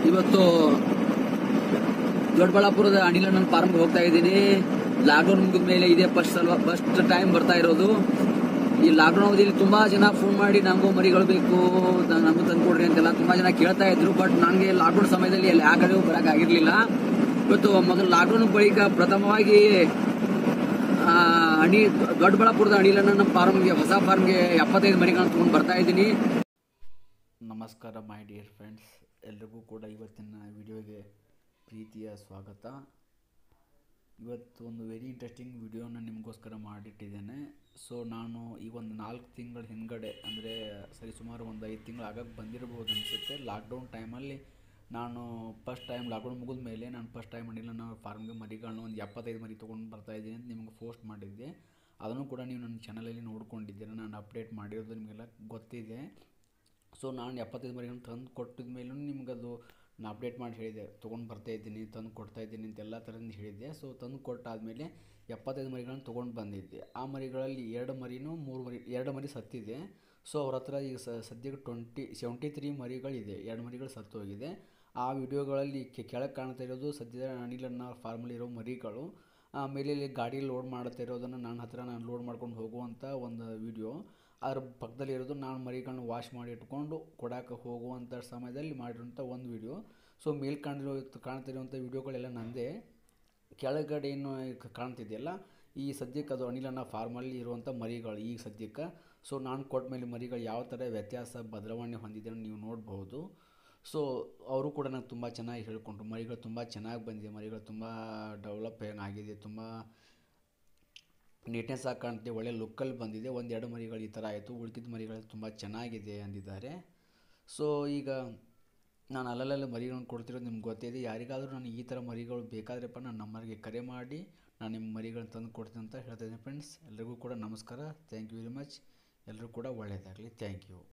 ಇವತ್ತು ದೊಡ್ಡಬಳ್ಳಾಪುರದ ಅನಿಲಣ್ಣನ ಫಾರ್ಮ್ಗೆ ಹೋಗ್ತಾ ಇದ್ದೀನಿ ಲಾಕ್ಡೌನ್ ಮುಗಿದ ಮೇಲೆ ಇದೇ ಫಸ್ಟ್ ಸಲ ಫಸ್ಟ್ ಟೈಮ್ ಬರ್ತಾ ಇರೋದು ಈ ಲಾಕ್ಡೌನ್ ಅವಧಿಯಲ್ಲಿ ತುಂಬಾ ಜನ ಫೋನ್ ಮಾಡಿ ನನಗೂ ಮರಿಗಳು ಬೇಕು ನ- ನಮಗೂ ತಂದ್ಕೊಡ್ರಿ ಅಂತೆಲ್ಲ ತುಂಬಾ ಜನ ಕೇಳ್ತಾ ಇದ್ರು ಬಟ್ ನನಗೆ ಲಾಕ್ಡೌನ್ ಸಮಯದಲ್ಲಿ ಅಲ್ಲಿ ಆ ಕಡೆಗೂ ಬರಕ್ ಆಗಿರ್ಲಿಲ್ಲ ಇವತ್ತು ಮೊದಲು ಲಾಕ್ಡೌನ್ ಬಳಿಕ ಪ್ರಥಮವಾಗಿ ಆ, ಅಣಿ ದೊಡ್ಡಬಳ್ಳಾಪುರದ ಅಣಿಲಣ್ಣನ ಫಾರ್ಮ್ಗೆ ಹೊಸ ಫಾರ್ಮ್ಗೆ ಎಪ್ಪತ್ತೈದು ಮರಿಗಳನ್ನ ತೊಗೊಂಡು ಬರ್ತಾ ಇದ್ದೀನಿ ನಮಸ್ಕಾರ ಮೈ ಡಿಯರ್ ಫ್ರೆಂಡ್ಸ್ ಎಲ್ರಿಗೂ ಕೂಡ ಇವತ್ತಿನ ವಿಡಿಯೋಗೆ ಪ್ರೀತಿಯ ಸ್ವಾಗತ ಇವತ್ತು ಒಂದು ವೆರಿ ಇಂಟ್ರೆಸ್ಟಿಂಗ್ ವಿಡಿಯೋನ ನಿಮಗೋಸ್ಕರ ಮಾಡಿಟ್ಟಿದ್ದೇನೆ ಸೊ ನಾನು ಈ ಒಂದು ನಾಲ್ಕು ತಿಂಗಳ ಹಿಂದ್ಗಡೆ ಅಂದರೆ ಸರಿ ಸುಮಾರು ಒಂದು ಐದು ತಿಂಗಳು ಆಗಕ್ಕೆ ಬಂದಿರ್ಬೋದು ಅನಿಸುತ್ತೆ ಲಾಕ್ಡೌನ್ ಟೈಮಲ್ಲಿ ನಾನು ಫಸ್ಟ್ ಟೈಮ್ ಲಾಕ್ಡೌನ್ ಮುಗಿದ ಮೇಲೆ ನಾನು ಫಸ್ಟ್ ಟೈಮ್ ಮಾಡಿಲ್ಲ ನಾನು ಫಾರ್ಮ್ಗೆ ಮರಿಗಳನ್ನ ಒಂದು ಎಪ್ಪತ್ತೈದು ಮರಿ ತೊಗೊಂಡು ಬರ್ತಾ ಇದ್ದೀನಿ ಅಂತ ನಿಮಗೆ ಪೋಸ್ಟ್ ಮಾಡಿದ್ದೆ ಅದನ್ನು ಕೂಡ ನೀವು ನನ್ನ ಚಾನಲಲ್ಲಿ ನೋಡ್ಕೊಂಡಿದ್ದೀರ ನಾನು ಅಪ್ಡೇಟ್ ಮಾಡಿರೋದು ನಿಮಗೆಲ್ಲ ಗೊತ್ತಿದೆ ಸೊ ನಾನು ಎಪ್ಪತ್ತೈದು ಮರಿಗಳನ್ನ ತಂದು ಕೊಟ್ಟಿದ ಮೇಲೂ ನಿಮ್ಗೆ ಅದು ನಾನು ಅಪ್ಡೇಟ್ ಮಾಡಿ ಹೇಳಿದೆ ತೊಗೊಂಡು ಬರ್ತಾ ಇದ್ದೀನಿ ತಂದು ಕೊಡ್ತಾ ಇದ್ದೀನಿ ಅಂತ ಎಲ್ಲ ಥರದಿಂದ ಹೇಳಿದ್ದೆ ಸೊ ತಂದು ಕೊಟ್ಟಾದಮೇಲೆ ಎಪ್ಪತ್ತೈದು ಮರಿಗಳನ್ನ ತೊಗೊಂಡು ಬಂದಿದ್ದೆ ಆ ಮರಿಗಳಲ್ಲಿ ಎರಡು ಮರಿನೂ ಮೂರು ಮರಿ ಎರಡು ಮರಿ ಸತ್ತಿದೆ ಸೊ ಅವ್ರ ಹತ್ರ ಈಗ ಸ- ಸದ್ಯಕ್ಕೆ ಟ್ವೆಂಟಿ ಸೆವೆಂಟಿ ತ್ರೀ ಮರಿಗಳಿದೆ ಎರಡು ಮರಿಗಳು ಸತ್ತೋಗಿದೆ ಆ ವಿಡಿಯೋಗಳಲ್ಲಿ ಕೆ- ಕೆಳಗೆ ಕಾಣ್ತಾ ಇರೋದು ಸದ್ಯದ ಅನಿಲನ್ನ ಫಾರ್ಮಲ್ಲಿ ಇರೋ ಮರಿಗಳು ಆಮೇಲೆ ಇಲ್ಲಿ ಗಾಡಿ ಲೋಡ್ ಮಾಡ್ತಾ ಇರೋದನ್ನು ನನ್ನ ಹತ್ರ ನಾನು ಲೋಡ್ ಮಾಡ್ಕೊಂಡು ಹೋಗುವಂಥ ಒಂದು ವಿಡಿಯೋ ಅದ್ರ ಪಕ್ಕದಲ್ಲಿ ಇರೋದು ನಾನು ಮರಿಗಳನ್ನ ವಾಶ್ ಮಾಡಿ ಇಟ್ಕೊಂಡು ಕೊಡಕ್ಕೆ ಹೋಗುವಂಥ ಸಮಯದಲ್ಲಿ ಮಾಡಿರೋಂಥ ಒಂದು ವಿಡಿಯೋ ಸೊ ಮೇಲ್ ಕಾಣಿರೋ ಕಾಣ್ತಿರೋಂಥ ವಿಡಿಯೋಗಳೆಲ್ಲ ನಂದೇ ಕೆಳಗಡೆ ಏನು ಕ- ಕಾಣ್ತಿದೆಯಲ್ಲ ಈ ಸದ್ಯಕ್ಕೆ ಅದು ಅನಿಲನ ಫಾರ್ಮಲ್ಲಿ ಇರುವಂಥ ಮರಿಗಳು ಈಗ ಸದ್ಯಕ್ಕೆ ಸೊ ನಾನು ಕೊಟ್ಟ ಮೇಲೆ ಮರಿಗಳು ಯಾವ ಥರ ವ್ಯತ್ಯಾಸ ಬದಲಾವಣೆ ಹೊಂದಿದೆ ಅಂತ ನೀವು ನೋಡ್ಬೋದು ಸೊ ಅವರು ಕೂಡ ನಂಗೆ ತುಂಬ ಚೆನ್ನಾಗಿ ಹೇಳ್ಕೊಂಡ್ರು ಮರಿಗಳು ತುಂಬ ಚೆನ್ನಾಗಿ ಬಂದಿದೆ ಮರಿಗಳು ತುಂಬ ಡೆವಲಪ್ ಏನಾಗಿದೆ ತುಂಬ ನೀಟ್ನೆಸ್ ಆಗಿ ಕಾಣ್ತಿದೆ ಒಳ್ಳೆ ಲುಕ್ಕಲ್ಲಿ ಬಂದಿದೆ ಒಂದೆರಡು ಮರಿಗಳು ಈ ಥರ ಆಯಿತು ಉಳ್ಕಿದ ಮರಿಗಳು ತುಂಬ ಚೆನ್ನಾಗಿದೆ ಅಂದಿದ್ದಾರೆ ಸೊ ಈಗ ನಾನು ಅಲ್ಲಲ್ಲೇ ಮರಿಗಳನ್ನು ಕೊಡ್ತಿರೋದು ನಿಮ್ಗೆ ಗೊತ್ತಿದೆ ಯಾರಿಗಾದರೂ ನಾನು ಈ ಥರ ಮರಿಗಳು ಬೇಕಾದ್ರಪ್ಪ ನನ್ನ ನಂಬರ್ಗೆ ಕರೆ ಮಾಡಿ ನಾನು ನಿಮ್ಮ ಮರಿಗಳನ್ನ ತಂದು ಕೊಡ್ತೀನಿ ಅಂತ ಹೇಳ್ತಾ ಇದ್ದೀನಿ ಫ್ರೆಂಡ್ಸ್ ಎಲ್ರಿಗೂ ಕೂಡ ನಮಸ್ಕಾರ ಥ್ಯಾಂಕ್ ಯು ವೆರಿ ಮಚ್ ಎಲ್ಲರೂ ಕೂಡ ಒಳ್ಳೆಯದಾಗಲಿ ಥ್ಯಾಂಕ್ ಯು